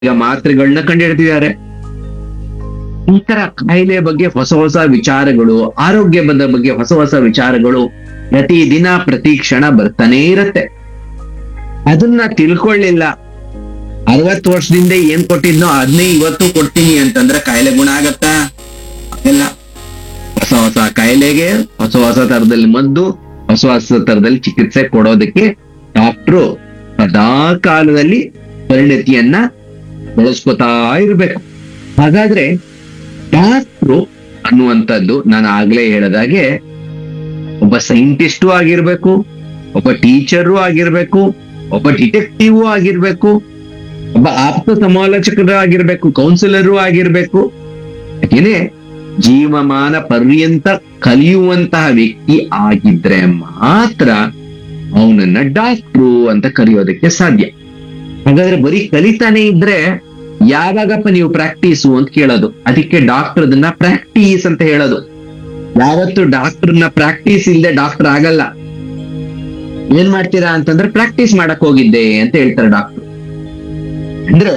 ಈಗ ಮಾತ್ರೆಗಳನ್ನ ಕಂಡುಹಿಡ್ತಿದ್ದಾರೆ ಈ ತರ ಕಾಯಿಲೆ ಬಗ್ಗೆ ಹೊಸ ಹೊಸ ವಿಚಾರಗಳು ಆರೋಗ್ಯದ ಬಗ್ಗೆ ಹೊಸ ಹೊಸ ವಿಚಾರಗಳು ಪ್ರತಿ ದಿನ ಪ್ರತಿ ಕ್ಷಣ ಬರ್ತಾನೆ ಇರತ್ತೆ ಅದನ್ನ ತಿಳ್ಕೊಳ್ಳಿಲ್ಲ ಅರವತ್ತು ವರ್ಷದಿಂದ ಏನ್ ಕೊಟ್ಟಿದ್ನೋ ಅದನ್ನೇ ಇವತ್ತು ಕೊಡ್ತೀನಿ ಅಂತಂದ್ರೆ ಕಾಯಿಲೆ ಗುಣ ಆಗತ್ತಾ ಇಲ್ಲ ಹೊಸ ಹೊಸ ಕಾಯಿಲೆಗೆ ಹೊಸ ಹೊಸ ತರದಲ್ಲಿ ಮದ್ದು ಹೊಸ ಹೊಸ ತರದಲ್ಲಿ ಚಿಕಿತ್ಸೆ ಕೊಡೋದಕ್ಕೆ ಡಾಕ್ಟ್ರು ಸದಾ ಕಾಲದಲ್ಲಿ ಪರಿಣತಿಯನ್ನ ಬೆಳೆಸ್ಕೊತಾ ಇರ್ಬೇಕು ಹಾಗಾದ್ರೆ ಡಾಕ್ಟ್ರು ಅನ್ನುವಂಥದ್ದು ನಾನು ಆಗ್ಲೇ ಹೇಳದಾಗೆ ಒಬ್ಬ ಸೈಂಟಿಸ್ಟು ಆಗಿರ್ಬೇಕು ಒಬ್ಬ ಟೀಚರು ಆಗಿರ್ಬೇಕು ಒಬ್ಬ ಡಿಟೆಕ್ಟಿವ್ ಆಗಿರ್ಬೇಕು ಒಬ್ಬ ಆಪ್ತ ಸಮಾಲೋಚಕರು ಆಗಿರ್ಬೇಕು ಕೌನ್ಸಿಲರು ಆಗಿರ್ಬೇಕು ಯಾಕೆನೆ ಜೀವಮಾನ ಪರ್ಯಂತ ಕಲಿಯುವಂತಹ ವ್ಯಕ್ತಿ ಆಗಿದ್ರೆ ಮಾತ್ರ ಅವನನ್ನ ಡಾಕ್ಟ್ರು ಅಂತ ಕರೆಯೋದಕ್ಕೆ ಸಾಧ್ಯ ಹಾಗಾದ್ರೆ ಬರೀ ಕಲಿತಾನೆ ಇದ್ರೆ ಯಾವಾಗಪ್ಪ ನೀವು ಪ್ರಾಕ್ಟೀಸು ಅಂತ ಕೇಳೋದು ಅದಕ್ಕೆ ಡಾಕ್ಟರ್ ಅದನ್ನ ಪ್ರಾಕ್ಟೀಸ್ ಅಂತ ಹೇಳೋದು ಯಾವತ್ತು ಡಾಕ್ಟರ್ನ ಪ್ರಾಕ್ಟೀಸ್ ಇಲ್ಲದೆ ಡಾಕ್ಟರ್ ಆಗಲ್ಲ ಏನ್ ಮಾಡ್ತೀರಾ ಅಂತಂದ್ರೆ ಪ್ರಾಕ್ಟೀಸ್ ಮಾಡಕ್ ಹೋಗಿದ್ದೆ ಅಂತ ಹೇಳ್ತಾರೆ ಡಾಕ್ಟರ್ ಅಂದ್ರೆ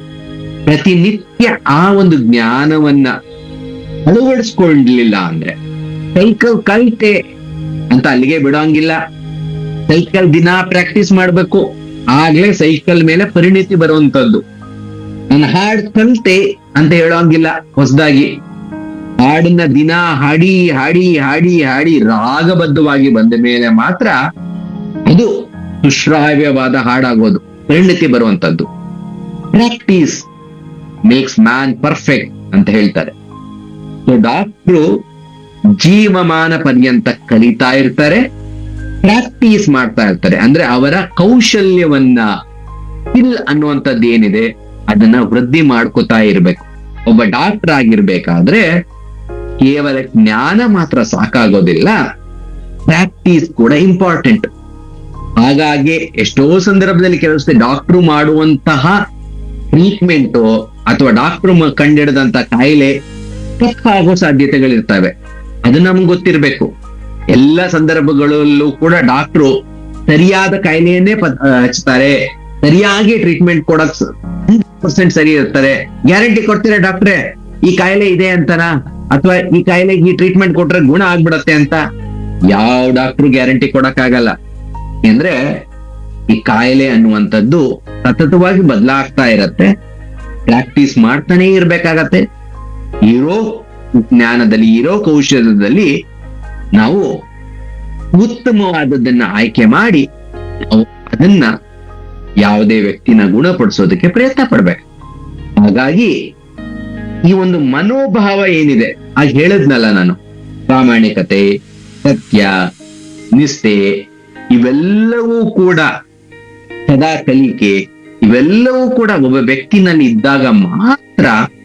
ಪ್ರತಿನಿತ್ಯ ಆ ಒಂದು ಜ್ಞಾನವನ್ನ ಅಳವಡಿಸ್ಕೊಳ್ಳಿಲ್ಲ ಅಂದ್ರೆ ಸೈಕಲ್ ಕಲಿತೆ ಅಂತ ಅಲ್ಲಿಗೆ ಬಿಡೋಂಗಿಲ್ಲ ಸೈಕಲ್ ದಿನ ಪ್ರಾಕ್ಟೀಸ್ ಮಾಡ್ಬೇಕು ಆಗ್ಲೇ ಸೈಕಲ್ ಮೇಲೆ ಪರಿಣಿತಿ ಬರುವಂತದ್ದು ನಾನು ಹಾಡ್ ಕಲಿತೆ ಅಂತ ಹೇಳೋಂಗಿಲ್ಲ ಹೊಸದಾಗಿ ಹಾಡನ್ನ ದಿನ ಹಾಡಿ ಹಾಡಿ ಹಾಡಿ ಹಾಡಿ ರಾಗಬದ್ಧವಾಗಿ ಬಂದ ಮೇಲೆ ಮಾತ್ರ ಇದು ಸುಶ್ರಾವ್ಯವಾದ ಹಾಡಾಗೋದು ಪರಿಣಿತಿ ಬರುವಂತದ್ದು ಪ್ರಾಕ್ಟೀಸ್ ಮೇಕ್ಸ್ ಮ್ಯಾನ್ ಪರ್ಫೆಕ್ಟ್ ಅಂತ ಹೇಳ್ತಾರೆ ಸೊ ಡಾಕ್ಟ್ರು ಜೀವಮಾನ ಪರ್ಯಂತ ಕಲಿತಾ ಇರ್ತಾರೆ ಪ್ರಾಕ್ಟೀಸ್ ಮಾಡ್ತಾ ಇರ್ತಾರೆ ಅಂದ್ರೆ ಅವರ ಕೌಶಲ್ಯವನ್ನ ಸ್ಕಿಲ್ ಅನ್ನುವಂಥದ್ದು ಏನಿದೆ ಅದನ್ನ ವೃದ್ಧಿ ಮಾಡ್ಕೋತಾ ಇರ್ಬೇಕು ಒಬ್ಬ ಡಾಕ್ಟರ್ ಆಗಿರ್ಬೇಕಾದ್ರೆ ಕೇವಲ ಜ್ಞಾನ ಮಾತ್ರ ಸಾಕಾಗೋದಿಲ್ಲ ಪ್ರಾಕ್ಟೀಸ್ ಕೂಡ ಇಂಪಾರ್ಟೆಂಟ್ ಹಾಗಾಗಿ ಎಷ್ಟೋ ಸಂದರ್ಭದಲ್ಲಿ ಕೆಲಸ ಡಾಕ್ಟ್ರು ಮಾಡುವಂತಹ ಟ್ರೀಟ್ಮೆಂಟ್ ಅಥವಾ ಡಾಕ್ಟ್ರು ಕಂಡಿಡಿದಂತ ಕಾಯಿಲೆ ತಪ್ಪಾಗೋ ಸಾಧ್ಯತೆಗಳಿರ್ತವೆ ಅದು ನಮ್ಗೆ ಗೊತ್ತಿರ್ಬೇಕು ಎಲ್ಲ ಸಂದರ್ಭಗಳಲ್ಲೂ ಕೂಡ ಡಾಕ್ಟ್ರು ಸರಿಯಾದ ಕಾಯಿಲೆಯನ್ನೇ ಪತ್- ಆ, ಹಚ್ತಾರೆ ಸರಿಯಾಗಿ ಟ್ರೀಟ್ಮೆಂಟ್ ಕೊಡಕ್ ಪರ್ಸೆಂಟ್ ಸರಿ ಇರ್ತಾರೆ ಗ್ಯಾರಂಟಿ ಕೊಡ್ತೀರಾ ಡಾಕ್ಟ್ರೆ ಈ ಕಾಯಿಲೆ ಇದೆ ಅಂತನಾ ಅಥವಾ ಈ ಕಾಯಿಲೆಗೆ ಈ ಟ್ರೀಟ್ಮೆಂಟ್ ಕೊಟ್ರೆ ಗುಣ ಆಗ್ಬಿಡತ್ತೆ ಅಂತ ಯಾವ ಡಾಕ್ಟ್ರು ಗ್ಯಾರಂಟಿ ಕೊಡಕ್ ಆಗಲ್ಲ ಅಂದ್ರೆ ಈ ಕಾಯಿಲೆ ಅನ್ನುವಂಥದ್ದು ಸತತವಾಗಿ ಬದಲಾಗ್ತಾ ಇರತ್ತೆ ಪ್ರಾಕ್ಟೀಸ್ ಮಾಡ್ತಾನೆ ಇರ್ಬೇಕಾಗತ್ತೆ ಇರೋ ಜ್ಞಾನದಲ್ಲಿ ಇರೋ ಕೌಶಲ್ಯದಲ್ಲಿ ನಾವು ಉತ್ತಮವಾದದ್ದನ್ನ ಆಯ್ಕೆ ಮಾಡಿ ನಾವು ಅದನ್ನ ಯಾವುದೇ ವ್ಯಕ್ತಿನ ಗುಣಪಡಿಸೋದಕ್ಕೆ ಪ್ರಯತ್ನ ಪಡ್ಬೇಕು ಹಾಗಾಗಿ ಈ ಒಂದು ಮನೋಭಾವ ಏನಿದೆ ಆಗ ಹೇಳದ್ನಲ್ಲ ನಾನು ಪ್ರಾಮಾಣಿಕತೆ ಸತ್ಯ ನಿಷ್ಠೆ ಇವೆಲ್ಲವೂ ಕೂಡ ಸದಾ ಕಲಿಕೆ ಇವೆಲ್ಲವೂ ಕೂಡ ಒಬ್ಬ ವ್ಯಕ್ತಿನಲ್ಲಿ ಇದ್ದಾಗ ಮಾತ್ರ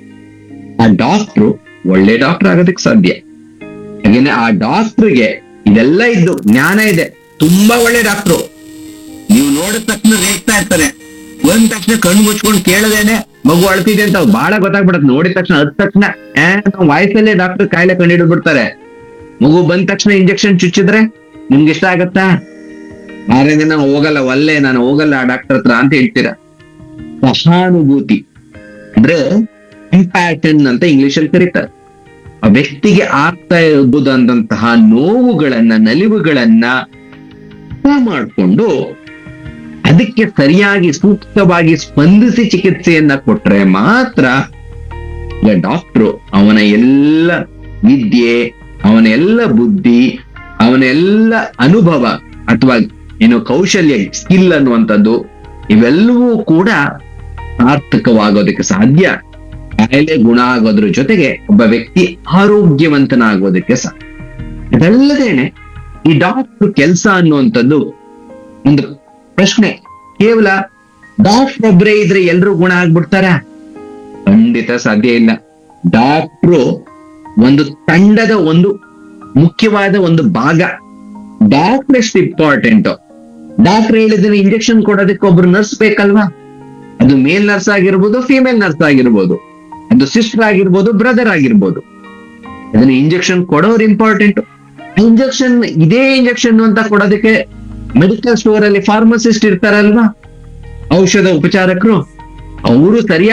ಆ ಡಾಕ್ಟ್ರು ಒಳ್ಳೆ ಡಾಕ್ಟರ್ ಆಗೋದಕ್ಕೆ ಸಾಧ್ಯ ಹಾಗೇನೆ ಆ ಡಾಕ್ಟ್ರಿಗೆ ಇದೆಲ್ಲ ಇದ್ದು ಜ್ಞಾನ ಇದೆ ತುಂಬಾ ಒಳ್ಳೆ ಡಾಕ್ಟ್ರು ನೀವು ನೋಡಿದ ತಕ್ಷಣ ರೇಗ್ತಾ ಇರ್ತಾರೆ ಒಂದ್ ತಕ್ಷಣ ಕಣ್ಣು ಮುಚ್ಕೊಂಡು ಕೇಳದೇನೆ ಮಗು ಅಳ್ತಿದೆ ಅಂತ ಬಹಳ ಗೊತ್ತಾಗ್ಬಿಡತ್ತೆ ನೋಡಿದ ತಕ್ಷಣ ಅದ್ ತಕ್ಷಣ ಆ, ನಮ್ಮ ವಯಸ್ಸಲ್ಲೇ ಡಾಕ್ಟರ್ ಕಾಯಿಲೆ ಕಂಡು ಬಿಡ್ತಾರೆ ಮಗು ಬಂದ ತಕ್ಷಣ ಇಂಜೆಕ್ಷನ್ ಚುಚ್ಚಿದ್ರೆ ನಿಮ್ಗೆ ಇಷ್ಟ ಆಗತ್ತಾ ಮಾರನೇ ದಿನ ಹೋಗಲ್ಲ ಒಲ್ಲೆ ನಾನು ಹೋಗಲ್ಲ ಆ ಡಾಕ್ಟರ್ ಹತ್ರ ಅಂತ ಹೇಳ್ತೀರಾ ಸಹಾನುಭೂತಿ ಅಂದ್ರೆ ಕಂಪ್ಯಾಟನ್ ಅಂತ ಇಂಗ್ಲಿಷ್ ಅಲ್ಲಿ ಕರೀತಾರೆ ಆ ವ್ಯಕ್ತಿಗೆ ಆಗ್ತಾ ಇರಬಹುದಂತಹ ನೋವುಗಳನ್ನ ನಲಿವುಗಳನ್ನ ಅರ್ಥ ಮಾಡ್ಕೊಂಡು ಅದಕ್ಕೆ ಸರಿಯಾಗಿ ಸೂಕ್ತವಾಗಿ ಸ್ಪಂದಿಸಿ ಚಿಕಿತ್ಸೆಯನ್ನ ಕೊಟ್ರೆ ಮಾತ್ರ ಈಗ ಡಾಕ್ಟ್ರು ಅವನ ಎಲ್ಲ ವಿದ್ಯೆ ಅವನ ಎಲ್ಲ ಬುದ್ಧಿ ಅವನ ಎಲ್ಲ ಅನುಭವ ಅಥವಾ ಏನು ಕೌಶಲ್ಯ ಸ್ಕಿಲ್ ಅನ್ನುವಂಥದ್ದು ಇವೆಲ್ಲವೂ ಕೂಡ ಸಾರ್ಥಕವಾಗೋದಕ್ಕೆ ಸಾಧ್ಯ ಕಾಯಿಲೆ ಗುಣ ಆಗೋದ್ರ ಜೊತೆಗೆ ಒಬ್ಬ ವ್ಯಕ್ತಿ ಆರೋಗ್ಯವಂತನಾಗೋದಕ್ಕೆ ಸಾಧ್ಯ ಇದಲ್ಲದೇನೆ ಈ ಡಾಕ್ಟರ್ ಕೆಲಸ ಅನ್ನುವಂಥದ್ದು ಒಂದು ಪ್ರಶ್ನೆ ಕೇವಲ ಡಾಕ್ಟರ್ ಒಬ್ಬರೇ ಇದ್ರೆ ಎಲ್ರೂ ಗುಣ ಆಗ್ಬಿಡ್ತಾರ ಖಂಡಿತ ಸಾಧ್ಯ ಇಲ್ಲ ಡಾಕ್ಟ್ರು ಒಂದು ತಂಡದ ಒಂದು ಮುಖ್ಯವಾದ ಒಂದು ಭಾಗ ಡಾಕ್ಟರ್ ಎಷ್ಟು ಇಂಪಾರ್ಟೆಂಟ್ ಡಾಕ್ಟರ್ ಹೇಳಿದ್ರೆ ಇಂಜೆಕ್ಷನ್ ಕೊಡೋದಕ್ಕೆ ಒಬ್ರು ನರ್ಸ್ ಬೇಕಲ್ವಾ ಅದು ಮೇಲ್ ನರ್ಸ್ ಆಗಿರ್ಬೋದು ಫಿಮೇಲ್ ನರ್ಸ್ ಆಗಿರ್ಬೋದು ಅದು ಸಿಸ್ಟರ್ ಆಗಿರ್ಬೋದು ಬ್ರದರ್ ಆಗಿರ್ಬೋದು ಅದನ್ನ ಇಂಜೆಕ್ಷನ್ ಕೊಡೋರು ಇಂಪಾರ್ಟೆಂಟ್ ಇಂಜೆಕ್ಷನ್ ಇದೇ ಇಂಜೆಕ್ಷನ್ ಅಂತ ಕೊಡೋದಕ್ಕೆ ಮೆಡಿಕಲ್ ಸ್ಟೋರ್ ಅಲ್ಲಿ ಫಾರ್ಮಸಿಸ್ಟ್ ಇರ್ತಾರಲ್ವಾ ಔಷಧ ಉಪಚಾರಕರು ಅವರು ಸರಿಯಾಗಿ